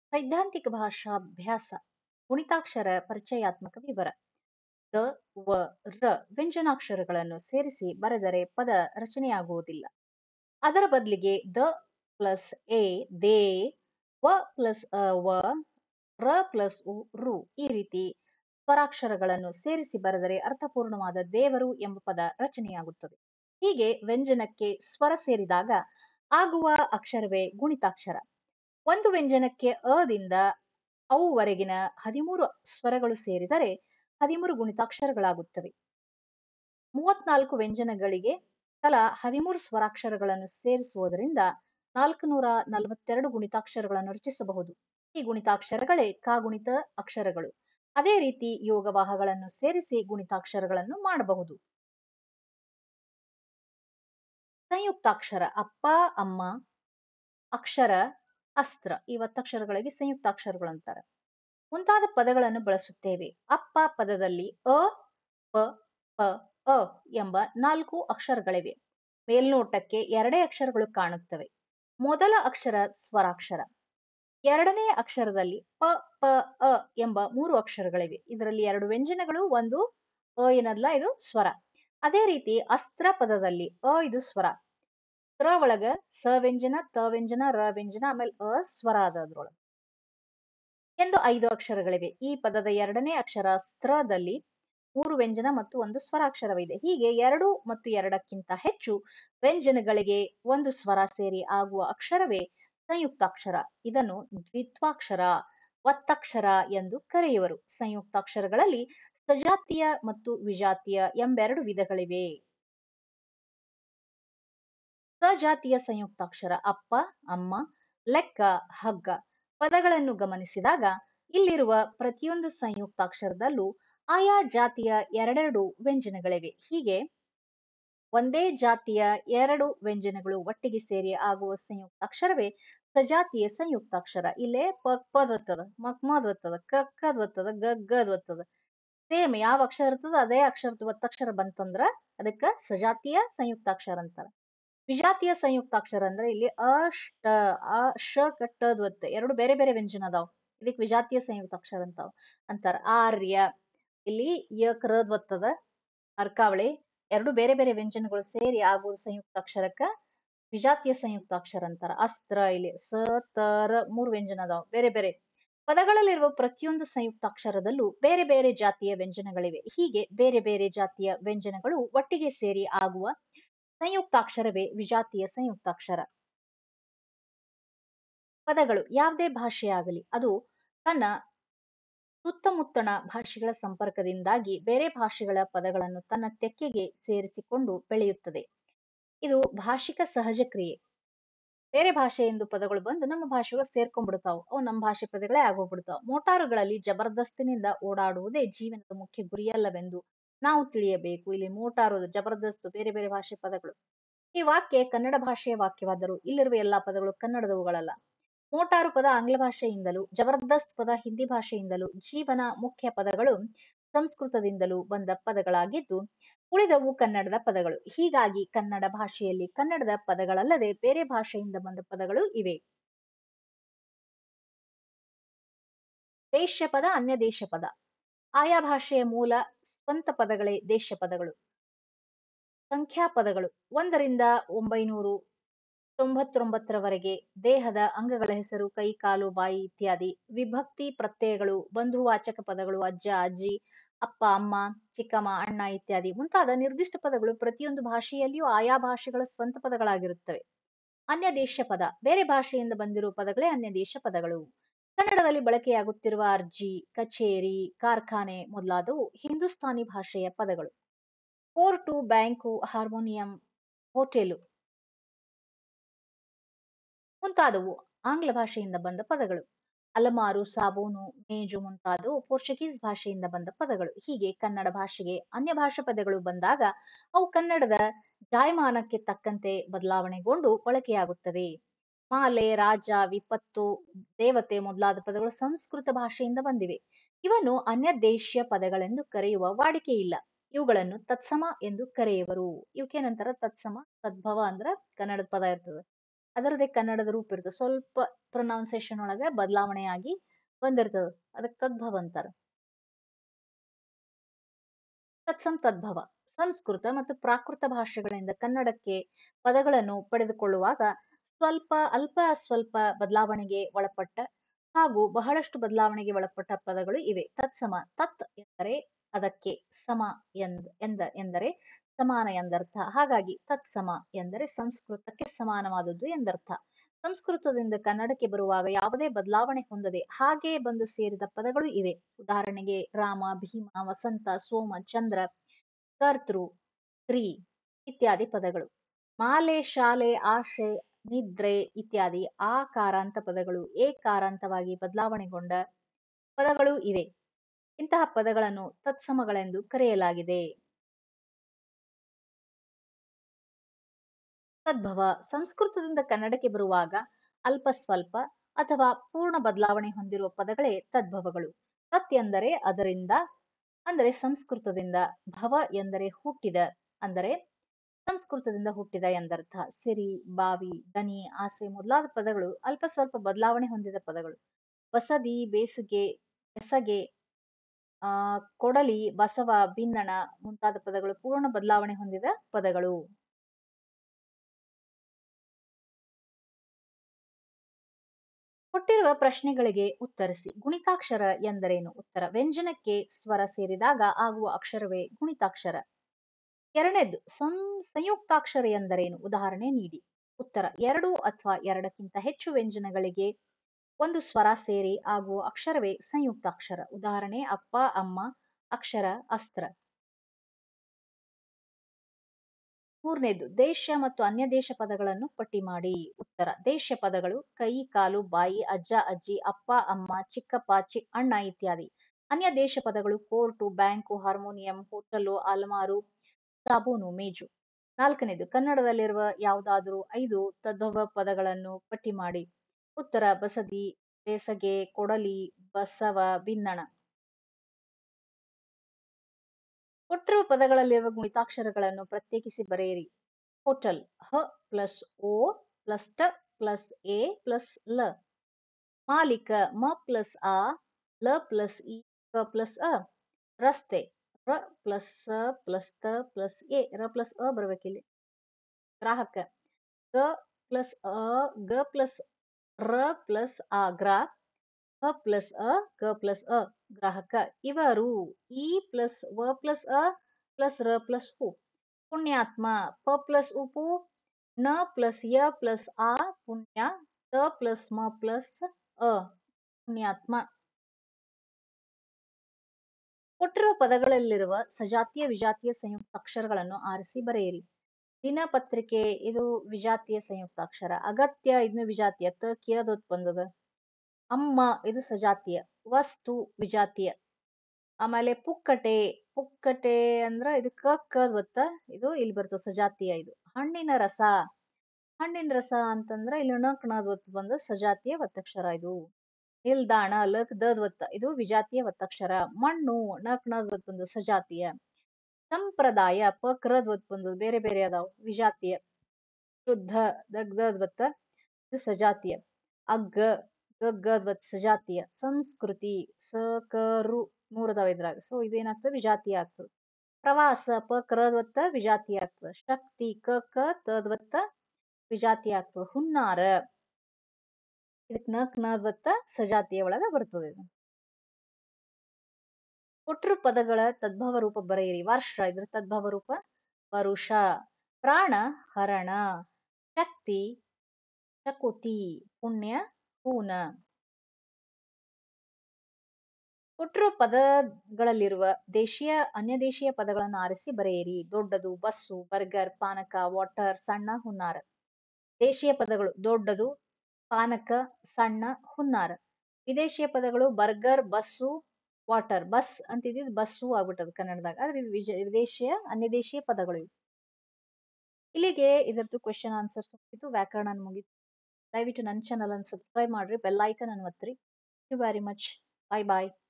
ಸೈದ್ಧಾಂತಿಕ ಭಾಷಾಭ್ಯಾಸ ಗುಣಿತಾಕ್ಷರ ಪರಿಚಯಾತ್ಮಕ ವಿವರ ದ ವ ರ ವ್ಯಂಜನಾಕ್ಷರಗಳನ್ನು ಸೇರಿಸಿ ಬರೆದರೆ ಪದ ರಚನೆಯಾಗುವುದಿಲ್ಲ ಅದರ ಬದಲಿಗೆ ದ ಪ್ಲಸ್ ಎ ದೇ ವ ಪ್ಲಸ್ ಅ ವ ರ ಪ್ಲಸ್ ಉ ರು ಈ ರೀತಿ ಸ್ವರಾಕ್ಷರಗಳನ್ನು ಸೇರಿಸಿ ಬರೆದರೆ ಅರ್ಥಪೂರ್ಣವಾದ ದೇವರು ಎಂಬ ಪದ ರಚನೆಯಾಗುತ್ತದೆ ಹೀಗೆ ವ್ಯಂಜನಕ್ಕೆ ಸ್ವರ ಸೇರಿದಾಗ ಆಗುವ ಅಕ್ಷರವೇ ಗುಣಿತಾಕ್ಷರ ಒಂದು ವ್ಯಂಜನಕ್ಕೆ ಅದಿಂದ ಅವುವರೆಗಿನ ಹದಿಮೂರು ಸ್ವರಗಳು ಸೇರಿದರೆ ಹದಿಮೂರು ಗುಣಿತಾಕ್ಷರಗಳಾಗುತ್ತವೆ ಮೂವತ್ನಾಲ್ಕು ವ್ಯಂಜನಗಳಿಗೆ ತಲಾ ಹದಿಮೂರು ಸ್ವರಾಕ್ಷರಗಳನ್ನು ಸೇರಿಸುವುದರಿಂದ ನಾಲ್ಕು ನೂರ ನಲವತ್ತೆರಡು ಗುಣಿತಾಕ್ಷರಗಳನ್ನು ರಚಿಸಬಹುದು ಈ ಗುಣಿತಾಕ್ಷರಗಳೇ ಕಾಗುಣಿತ ಅಕ್ಷರಗಳು ಅದೇ ರೀತಿ ಯೋಗವಾಹಗಳನ್ನು ಸೇರಿಸಿ ಗುಣಿತಾಕ್ಷರಗಳನ್ನು ಮಾಡಬಹುದು ಸಂಯುಕ್ತಾಕ್ಷರ ಅಪ್ಪ ಅಮ್ಮ ಅಕ್ಷರ ಅಸ್ತ್ರ ಈ ಒತ್ತಕ್ಷರಗಳಿಗೆ ಸಂಯುಕ್ತಾಕ್ಷರಗಳು ಅಂತಾರೆ ಮುಂತಾದ ಪದಗಳನ್ನು ಬಳಸುತ್ತೇವೆ ಅಪ್ಪ ಪದದಲ್ಲಿ ಅ ಪ ಪ ಅ ಎಂಬ ನಾಲ್ಕು ಅಕ್ಷರಗಳಿವೆ ಮೇಲ್ನೋಟಕ್ಕೆ ಎರಡೇ ಅಕ್ಷರಗಳು ಕಾಣುತ್ತವೆ ಮೊದಲ ಅಕ್ಷರ ಸ್ವರಾಕ್ಷರ ಎರಡನೇ ಅಕ್ಷರದಲ್ಲಿ ಪ ಪ ಅ ಎಂಬ ಮೂರು ಅಕ್ಷರಗಳಿವೆ ಇದರಲ್ಲಿ ಎರಡು ವ್ಯಂಜನಗಳು ಒಂದು ಅ ಏನಲ್ಲ ಇದು ಸ್ವರ ಅದೇ ರೀತಿ ಅಸ್ತ್ರ ಪದದಲ್ಲಿ ಅ ಇದು ಸ್ವರ ತ್ರ ಒಳಗ ಸ ವ್ಯಂಜನ ತ ವ್ಯಂಜನ ರ ವ್ಯಂಜನ ಆಮೇಲೆ ಅ ಸ್ವರ ಅದ ಅದ್ರೊಳಗೆ ಎಂದು ಐದು ಅಕ್ಷರಗಳಿವೆ ಈ ಪದದ ಎರಡನೇ ಅಕ್ಷರ ಸ್ತ್ರದಲ್ಲಿ ಮೂರು ವ್ಯಂಜನ ಮತ್ತು ಒಂದು ಸ್ವರಾಕ್ಷರವಿದೆ ಹೀಗೆ ಎರಡು ಮತ್ತು ಎರಡಕ್ಕಿಂತ ಹೆಚ್ಚು ವ್ಯಂಜನಗಳಿಗೆ ಒಂದು ಸ್ವರ ಸೇರಿ ಆಗುವ ಅಕ್ಷರವೇ ಸಂಯುಕ್ತಾಕ್ಷರ ಇದನ್ನು ದ್ವಿತ್ವಾಕ್ಷರ ಒತ್ತಕ್ಷರ ಎಂದು ಕರೆಯುವರು ಸಂಯುಕ್ತಾಕ್ಷರಗಳಲ್ಲಿ ಸಜಾತೀಯ ಮತ್ತು ವಿಜಾತೀಯ ಎಂಬೆರಡು ವಿಧಗಳಿವೆ ಸಜಾತೀಯ ಸಂಯುಕ್ತಾಕ್ಷರ ಅಪ್ಪ ಅಮ್ಮ ಲೆಕ್ಕ ಹಗ್ಗ ಪದಗಳನ್ನು ಗಮನಿಸಿದಾಗ ಇಲ್ಲಿರುವ ಪ್ರತಿಯೊಂದು ಸಂಯುಕ್ತಾಕ್ಷರದಲ್ಲೂ ಆಯಾ ಜಾತಿಯ ಎರಡೆರಡು ವ್ಯಂಜನಗಳಿವೆ ಹೀಗೆ ಒಂದೇ ಜಾತಿಯ ಎರಡು ವ್ಯಂಜನಗಳು ಒಟ್ಟಿಗೆ ಸೇರಿ ಆಗುವ ಸಂಯುಕ್ತಾಕ್ಷರವೇ ಸಜಾತಿಯ ಸಂಯುಕ್ತಾಕ್ಷರ ಇಲ್ಲೇ ಪ ಪದ್ ಒತ್ತದ ಮಕ್ ಮದ್ ಒತ್ತದ ಕ ಕದ್ ಒತ್ತದ ಗ ಗದ್ ಒತ್ತದ ಸೇಮ್ ಯಾವ ಅಕ್ಷರ ಇರ್ತದ ಅದೇ ಅಕ್ಷರದ ಒತ್ತಕ್ಷರ ಬಂತಂದ್ರ ಅದಕ್ಕ ಸಜಾತಿಯ ಸಂಯುಕ್ತಾಕ್ಷರ ಅಂತಾರ ವಿಜಾತಿಯ ಸಂಯುಕ್ತಾಕ್ಷರ ಅಂದ್ರೆ ಇಲ್ಲಿ ಅಷ್ಟ ಆ ಶ ಕಟ್ಟದ್ ಒತ್ತ ಎರಡು ಬೇರೆ ಬೇರೆ ವ್ಯಂಜನ ಅದಾವ ಇದಕ್ಕೆ ವಿಜಾತಿಯ ಸಂಯುಕ್ತಾಕ್ಷರ ಅಂತಾವ ಅಂತಾರ ಆರ್ಯ ಇಲ್ಲಿ ಯ ಕರದ್ ಒತ್ತದ ಅರ್ಕಾವಳಿ ಎರಡು ಬೇರೆ ಬೇರೆ ವ್ಯಂಜನಗಳು ಸೇರಿ ಆಗುವ ಸಂಯುಕ್ತಾಕ್ಷರಕ್ಕ ವಿಜಾತಿಯ ಸಂಯುಕ್ತಾಕ್ಷರ ಅಂತಾರ ಅಸ್ತ್ರ ಇಲ್ಲಿ ಸ ತರ ಮೂರು ವ್ಯಂಜನ ಅದಾವ ಬೇರೆ ಬೇರೆ ಪದಗಳಲ್ಲಿರುವ ಪ್ರತಿಯೊಂದು ಸಂಯುಕ್ತಾಕ್ಷರದಲ್ಲೂ ಬೇರೆ ಬೇರೆ ಜಾತಿಯ ವ್ಯಂಜನಗಳಿವೆ ಹೀಗೆ ಬೇರೆ ಬೇರೆ ಜಾತಿಯ ವ್ಯಂಜನಗಳು ಒಟ್ಟಿಗೆ ಸೇರಿ ಆಗುವ ಸಂಯುಕ್ತಾಕ್ಷರವೇ ವಿಜಾತಿಯ ಸಂಯುಕ್ತಾಕ್ಷರ ಪದಗಳು ಯಾವುದೇ ಭಾಷೆಯಾಗಲಿ ಅದು ತನ್ನ ಸುತ್ತಮುತ್ತಣ ಭಾಷೆಗಳ ಸಂಪರ್ಕದಿಂದಾಗಿ ಬೇರೆ ಭಾಷೆಗಳ ಪದಗಳನ್ನು ತನ್ನ ತೆಕ್ಕೆಗೆ ಸೇರಿಸಿಕೊಂಡು ಬೆಳೆಯುತ್ತದೆ ಇದು ಭಾಷಿಕ ಸಹಜ ಕ್ರಿಯೆ ಬೇರೆ ಭಾಷೆಯಿಂದ ಪದಗಳು ಬಂದು ನಮ್ಮ ಭಾಷೆಗಳು ಸೇರ್ಕೊಂಡ್ಬಿಡ್ತಾವ್ ಅವು ನಮ್ಮ ಭಾಷೆ ಪದಗಳೇ ಆಗೋಗ್ಬಿಡ್ತಾವ್ ಮೋಟಾರುಗಳಲ್ಲಿ ಜಬರ್ದಸ್ತಿನಿಂದ ಓಡಾಡುವುದೇ ಜೀವನದ ಮುಖ್ಯ ಗುರಿಯಲ್ಲವೆಂದು ನಾವು ತಿಳಿಯಬೇಕು ಇಲ್ಲಿ ಮೋಟಾರು ಜಬರ್ದಸ್ತ್ ಬೇರೆ ಬೇರೆ ಭಾಷೆ ಪದಗಳು ಈ ವಾಕ್ಯ ಕನ್ನಡ ಭಾಷೆಯ ವಾಕ್ಯವಾದರೂ ಇಲ್ಲಿರುವ ಎಲ್ಲಾ ಪದಗಳು ಕನ್ನಡದವುಗಳಲ್ಲ ಮೋಟಾರು ಪದ ಆಂಗ್ಲ ಭಾಷೆಯಿಂದಲೂ ಜಬರ್ದಸ್ತ್ ಪದ ಹಿಂದಿ ಭಾಷೆಯಿಂದಲೂ ಜೀವನ ಮುಖ್ಯ ಪದಗಳು ಸಂಸ್ಕೃತದಿಂದಲೂ ಬಂದ ಪದಗಳಾಗಿದ್ದು ಉಳಿದವು ಕನ್ನಡದ ಪದಗಳು ಹೀಗಾಗಿ ಕನ್ನಡ ಭಾಷೆಯಲ್ಲಿ ಕನ್ನಡದ ಪದಗಳಲ್ಲದೆ ಬೇರೆ ಭಾಷೆಯಿಂದ ಬಂದ ಪದಗಳು ಇವೆ ದೇಶ ಪದ ಅನ್ಯ ದೇಶ ಪದ ಆಯಾ ಭಾಷೆಯ ಮೂಲ ಸ್ವಂತ ಪದಗಳೇ ದೇಶ ಪದಗಳು ಸಂಖ್ಯಾ ಪದಗಳು ಒಂದರಿಂದ ಒಂಬೈನೂರು ತೊಂಬತ್ತೊಂಬತ್ತರವರೆಗೆ ದೇಹದ ಅಂಗಗಳ ಹೆಸರು ಕೈ ಕಾಲು ಬಾಯಿ ಇತ್ಯಾದಿ ವಿಭಕ್ತಿ ಪ್ರತ್ಯಯಗಳು ಬಂಧುವಾಚಕ ಪದಗಳು ಅಜ್ಜ ಅಜ್ಜಿ ಅಪ್ಪ ಅಮ್ಮ ಚಿಕ್ಕಮ್ಮ ಅಣ್ಣ ಇತ್ಯಾದಿ ಮುಂತಾದ ನಿರ್ದಿಷ್ಟ ಪದಗಳು ಪ್ರತಿಯೊಂದು ಭಾಷೆಯಲ್ಲಿಯೂ ಆಯಾ ಭಾಷೆಗಳ ಸ್ವಂತ ಪದಗಳಾಗಿರುತ್ತವೆ ಅನ್ಯ ದೇಶ ಪದ ಬೇರೆ ಭಾಷೆಯಿಂದ ಬಂದಿರುವ ಪದಗಳೇ ಅನ್ಯ ದೇಶ ಪದಗಳು ಕನ್ನಡದಲ್ಲಿ ಬಳಕೆಯಾಗುತ್ತಿರುವ ಅರ್ಜಿ ಕಚೇರಿ ಕಾರ್ಖಾನೆ ಮೊದಲಾದವು ಹಿಂದೂಸ್ತಾನಿ ಭಾಷೆಯ ಪದಗಳು ಕೋರ್ಟು ಬ್ಯಾಂಕು ಹಾರ್ಮೋನಿಯಂ ಹೋಟೆಲು ಮುಂತಾದವು ಆಂಗ್ಲ ಭಾಷೆಯಿಂದ ಬಂದ ಪದಗಳು ಅಲಮಾರು ಸಾಬೂನು ಮೇಜು ಮುಂತಾದವು ಪೋರ್ಚುಗೀಸ್ ಭಾಷೆಯಿಂದ ಬಂದ ಪದಗಳು ಹೀಗೆ ಕನ್ನಡ ಭಾಷೆಗೆ ಅನ್ಯ ಭಾಷಾ ಪದಗಳು ಬಂದಾಗ ಅವು ಕನ್ನಡದ ಜಾಯಮಾನಕ್ಕೆ ತಕ್ಕಂತೆ ಬದಲಾವಣೆಗೊಂಡು ಬಳಕೆಯಾಗುತ್ತವೆ ಮಾಲೆ ರಾಜ ವಿಪತ್ತು ದೇವತೆ ಮೊದಲಾದ ಪದಗಳು ಸಂಸ್ಕೃತ ಭಾಷೆಯಿಂದ ಬಂದಿವೆ ಇವನ್ನು ಅನ್ಯ ದೇಶೀಯ ಪದಗಳೆಂದು ಕರೆಯುವ ವಾಡಿಕೆ ಇಲ್ಲ ಇವುಗಳನ್ನು ತತ್ಸಮ ಎಂದು ಕರೆಯುವರು ಇವಕ್ಕೇನಂತಾರ ತತ್ಸಮ ತದ್ಭವ ಅಂದ್ರ ಕನ್ನಡದ ಪದ ಇರ್ತದೆ ಅದರದೇ ಕನ್ನಡದ ರೂಪ ಇರ್ತದೆ ಸ್ವಲ್ಪ ಪ್ರೊನೌನ್ಸಿಯೇಷನ್ ಒಳಗೆ ಬದಲಾವಣೆಯಾಗಿ ಬಂದಿರ್ತದೆ ಅದಕ್ಕೆ ತದ್ಭವ ಅಂತಾರ ತತ್ಸಂ ತದ್ಭವ ಸಂಸ್ಕೃತ ಮತ್ತು ಪ್ರಾಕೃತ ಭಾಷೆಗಳಿಂದ ಕನ್ನಡಕ್ಕೆ ಪದಗಳನ್ನು ಪಡೆದುಕೊಳ್ಳುವಾಗ ಸ್ವಲ್ಪ ಅಲ್ಪ ಸ್ವಲ್ಪ ಬದಲಾವಣೆಗೆ ಒಳಪಟ್ಟ ಹಾಗೂ ಬಹಳಷ್ಟು ಬದಲಾವಣೆಗೆ ಒಳಪಟ್ಟ ಪದಗಳು ಇವೆ ತತ್ಸಮ ತತ್ ಎಂದರೆ ಅದಕ್ಕೆ ಸಮ ಎಂದ ಎಂದ ಎಂದರೆ ಸಮಾನ ಎಂದರ್ಥ ಹಾಗಾಗಿ ತತ್ಸಮ ಎಂದರೆ ಸಂಸ್ಕೃತಕ್ಕೆ ಸಮಾನವಾದದ್ದು ಎಂದರ್ಥ ಸಂಸ್ಕೃತದಿಂದ ಕನ್ನಡಕ್ಕೆ ಬರುವಾಗ ಯಾವುದೇ ಬದಲಾವಣೆ ಹೊಂದದೆ ಹಾಗೆ ಬಂದು ಸೇರಿದ ಪದಗಳು ಇವೆ ಉದಾಹರಣೆಗೆ ರಾಮ ಭೀಮ ವಸಂತ ಸೋಮ ಚಂದ್ರ ಕರ್ತೃ ಸ್ತ್ರೀ ಇತ್ಯಾದಿ ಪದಗಳು ಮಾಲೆ ಶಾಲೆ ಆಶೆ ನಿದ್ರೆ ಇತ್ಯಾದಿ ಆಕಾರಾಂತ ಪದಗಳು ಏಕಾರಾಂತವಾಗಿ ಬದಲಾವಣೆಗೊಂಡ ಪದಗಳು ಇವೆ ಇಂತಹ ಪದಗಳನ್ನು ತತ್ಸಮಗಳೆಂದು ಕರೆಯಲಾಗಿದೆ ತದ್ಭವ ಸಂಸ್ಕೃತದಿಂದ ಕನ್ನಡಕ್ಕೆ ಬರುವಾಗ ಅಲ್ಪ ಸ್ವಲ್ಪ ಅಥವಾ ಪೂರ್ಣ ಬದಲಾವಣೆ ಹೊಂದಿರುವ ಪದಗಳೇ ತದ್ಭವಗಳು ತತ್ ಎಂದರೆ ಅದರಿಂದ ಅಂದರೆ ಸಂಸ್ಕೃತದಿಂದ ಭವ ಎಂದರೆ ಹುಟ್ಟಿದ ಅಂದರೆ ಸಂಸ್ಕೃತದಿಂದ ಹುಟ್ಟಿದ ಎಂದರ್ಥ ಸಿರಿ ಬಾವಿ ದನಿ ಆಸೆ ಮೊದಲಾದ ಪದಗಳು ಅಲ್ಪ ಸ್ವಲ್ಪ ಬದಲಾವಣೆ ಹೊಂದಿದ ಪದಗಳು ಬಸದಿ ಬೇಸುಗೆ ಎಸಗೆ ಆ ಕೊಡಲಿ ಬಸವ ಬಿನ್ನಣ ಮುಂತಾದ ಪದಗಳು ಪೂರ್ಣ ಬದಲಾವಣೆ ಹೊಂದಿದ ಪದಗಳು ಕೊಟ್ಟಿರುವ ಪ್ರಶ್ನೆಗಳಿಗೆ ಉತ್ತರಿಸಿ ಗುಣಿತಾಕ್ಷರ ಎಂದರೇನು ಉತ್ತರ ವ್ಯಂಜನಕ್ಕೆ ಸ್ವರ ಸೇರಿದಾಗ ಆಗುವ ಅಕ್ಷರವೇ ಗುಣಿತಾಕ್ಷರ ಎರಡನೇದ್ದು ಸಂ ಸಂಯುಕ್ತಾಕ್ಷರ ಎಂದರೇನು ಉದಾಹರಣೆ ನೀಡಿ ಉತ್ತರ ಎರಡು ಅಥವಾ ಎರಡಕ್ಕಿಂತ ಹೆಚ್ಚು ವ್ಯಂಜನಗಳಿಗೆ ಒಂದು ಸ್ವರ ಸೇರಿ ಆಗುವ ಅಕ್ಷರವೇ ಸಂಯುಕ್ತಾಕ್ಷರ ಉದಾಹರಣೆ ಅಪ್ಪ ಅಮ್ಮ ಅಕ್ಷರ ಅಸ್ತ್ರ ಮೂರನೇದು ದೇಶ ಮತ್ತು ಅನ್ಯ ದೇಶ ಪದಗಳನ್ನು ಪಟ್ಟಿ ಮಾಡಿ ಉತ್ತರ ದೇಶ ಪದಗಳು ಕೈ ಕಾಲು ಬಾಯಿ ಅಜ್ಜ ಅಜ್ಜಿ ಅಪ್ಪ ಅಮ್ಮ ಚಿಕ್ಕಪ್ಪ ಚಿ ಅಣ್ಣ ಇತ್ಯಾದಿ ಅನ್ಯ ದೇಶ ಪದಗಳು ಕೋರ್ಟು ಬ್ಯಾಂಕು ಹಾರ್ಮೋನಿಯಂ ಹೋಟೆಲು ಅಲಮಾರು ಸಾಬೂನು ಮೇಜು ನಾಲ್ಕನೇದು ಕನ್ನಡದಲ್ಲಿರುವ ಯಾವುದಾದರೂ ಐದು ತದ್ಭವ ಪದಗಳನ್ನು ಪಟ್ಟಿ ಮಾಡಿ ಉತ್ತರ ಬಸದಿ ಬೇಸಗೆ ಕೊಡಲಿ ಬಸವ ಬಿನ್ನಣ ಕೊಟ್ಟಿರುವ ಪದಗಳಲ್ಲಿರುವ ಗುಣಿತಾಕ್ಷರಗಳನ್ನು ಪ್ರತ್ಯೇಕಿಸಿ ಬರೆಯಿರಿ ಹೋಟೆಲ್ ಹ ಪ್ಲಸ್ ಓ ಪ್ಲಸ್ ಟ ಪ್ಲಸ್ ಎ ಪ್ಲಸ್ ಲ ಮಾಲೀಕ ಮ ಪ್ಲಸ್ ಆ ಲ ಪ್ಲಸ್ ಇ ಕ ಪ್ಲಸ್ ಅ ರಸ್ತೆ ರ ಪ್ಲಸ್ ಸ ಪ್ಲಸ್ ತ ಪ್ಲಸ್ ಎ ರ ಪ್ಲಸ್ ಅ ಬರ್ಬೇಕಿಲ್ಲಿ ಗ್ರಾಹಕ ಗ ಪ್ಲಸ್ ಅ ಗ ಪ್ಲಸ್ ರ ಪ್ಲಸ್ ಆ ಗ್ರಾ ಹ ಪ್ಲಸ್ ಅ ಗ ಪ್ಲಸ್ ಅ ಗ್ರಾಹಕ ಇವರು ಇ ಪ್ಲಸ್ ವ ಪ್ಲಸ್ ಅ ಪ್ಲಸ್ ರ ಪ್ಲಸ್ ಹು ಪುಣ್ಯಾತ್ಮ ಪ ಪ್ಲಸ್ ಉಪು ನ ಪ್ಲಸ್ ಯ ಪ್ಲಸ್ ಆ ಪುಣ್ಯ ತ ಪ್ಲಸ್ ಮ ಪ್ಲಸ್ ಅ ಪುಣ್ಯಾತ್ಮ ಕೊಟ್ಟಿರುವ ಪದಗಳಲ್ಲಿರುವ ಸಜಾತಿಯ ವಿಜಾತಿಯ ಸಂಯುಕ್ತ ಅಕ್ಷರಗಳನ್ನು ಆರಿಸಿ ಬರೆಯಿರಿ ದಿನಪತ್ರಿಕೆ ಇದು ವಿಜಾತಿಯ ಸಂಯುಕ್ತಾಕ್ಷರ ಅಗತ್ಯ ಇದನ್ನು ವಿಜಾತಿಯ ತ ಕಿಯದೊತ್ ಬಂದದ ಅಮ್ಮ ಇದು ಸಜಾತಿಯ ವಸ್ತು ವಿಜಾತಿಯ ಆಮೇಲೆ ಪುಕ್ಕಟೆ ಪುಕ್ಕಟೆ ಅಂದ್ರ ಇದು ಕ ಕದ್ ಒತ್ತ ಇದು ಇಲ್ಲಿ ಬರ್ತದೆ ಸಜಾತಿಯ ಇದು ಹಣ್ಣಿನ ರಸ ಹಣ್ಣಿನ ರಸ ಅಂತಂದ್ರ ಇಲ್ಲಿ ನಕ್ ನದ್ ಒತ್ತು ಬಂದ ಸಜಾತಿಯ ಒತ್ತಕ್ಷರ ಇದು ನಿಲ್ದಾಣ ಲಕ್ ದದ್ ಒತ್ತ ಇದು ವಿಜಾತಿಯ ಒತ್ತಕ್ಷರ ಮಣ್ಣು ನಕ್ ನದ್ ಒತ್ತು ಬಂದ ಸಜಾತಿಯ ಸಂಪ್ರದಾಯ ಪ ಕ್ರದ್ ಒತ್ತು ಬಂದದ ಬೇರೆ ಬೇರೆ ಅದಾವ ವಿಜಾತಿಯ ಶುದ್ಧ ದಗ್ ದದ್ ಒತ್ತ ಇದು ಸಜಾತಿಯ ಅಗ್ಗ ಗಗ್ಗದ್ ಸಜಾತಿಯ ಸಂಸ್ಕೃತಿ ಸ ಕ ರು ಮೂರದಾವ ಇದ್ರಾಗ ಸೊ ಇದು ಏನಾಗ್ತದೆ ವಿಜಾತಿ ಆಗ್ತದೆ ಪ್ರವಾಸ ಪ ಕ್ರದ್ವತ್ತ ವಿಜಾತಿ ಆಗ್ತದೆ ಶಕ್ತಿ ಕ ಕ ತದ್ವತ್ತ ವಿಜಾತಿ ಆಗ್ತದೆ ಹುನ್ನಾರ ಇದಕ್ ನಕ್ ನದ್ವತ್ತ ಸಜಾತಿಯ ಒಳಗ ಬರ್ತದೆ ಇದು ಕೊಟ್ಟರು ಪದಗಳ ತದ್ಭವ ರೂಪ ಬರೆಯಿರಿ ವರ್ಷ ಇದ್ರ ತದ್ಭವ ರೂಪ ವರುಷ ಪ್ರಾಣ ಹರಣ ಶಕ್ತಿ ಶಕುತಿ ಪುಣ್ಯ ಪೂನ ಕೊಟ್ಟಿರುವ ಪದಗಳಲ್ಲಿರುವ ದೇಶೀಯ ಅನ್ಯ ದೇಶೀಯ ಪದಗಳನ್ನು ಆರಿಸಿ ಬರೆಯಿರಿ ದೊಡ್ಡದು ಬಸ್ಸು ಬರ್ಗರ್ ಪಾನಕ ವಾಟರ್ ಸಣ್ಣ ಹುನ್ನಾರ ದೇಶೀಯ ಪದಗಳು ದೊಡ್ಡದು ಪಾನಕ ಸಣ್ಣ ಹುನ್ನಾರ ವಿದೇಶಿಯ ಪದಗಳು ಬರ್ಗರ್ ಬಸ್ಸು ವಾಟರ್ ಬಸ್ ಅಂತಿದ್ದು ಬಸ್ಸು ಆಗ್ಬಿಟ್ಟದು ಕನ್ನಡದಾಗ ಆದ್ರೆ ಇದು ವಿಜ ವಿದೇಶಿಯ ಅನ್ಯ ದೇಶೀಯ ಪದಗಳು ಇವು ಇಲ್ಲಿಗೆ ಇದರದ್ದು ಕ್ವೆಶನ್ ಆನ್ಸರ್ಸ್ ಮುಗಿತು ವ್ಯಾಕರಣ ಮುಗಿತು ದಯವಿಟ್ಟು ನನ್ನ ಚಾನಲ್ ಅನ್ನು ಸಬ್ಸ್ಕ್ರೈಬ್ ಮಾಡ್ರಿ ಬೆಲ್ ಐಕನ್ ಅನ್ನು ಒತ್ತಿರಿ you very much bye bye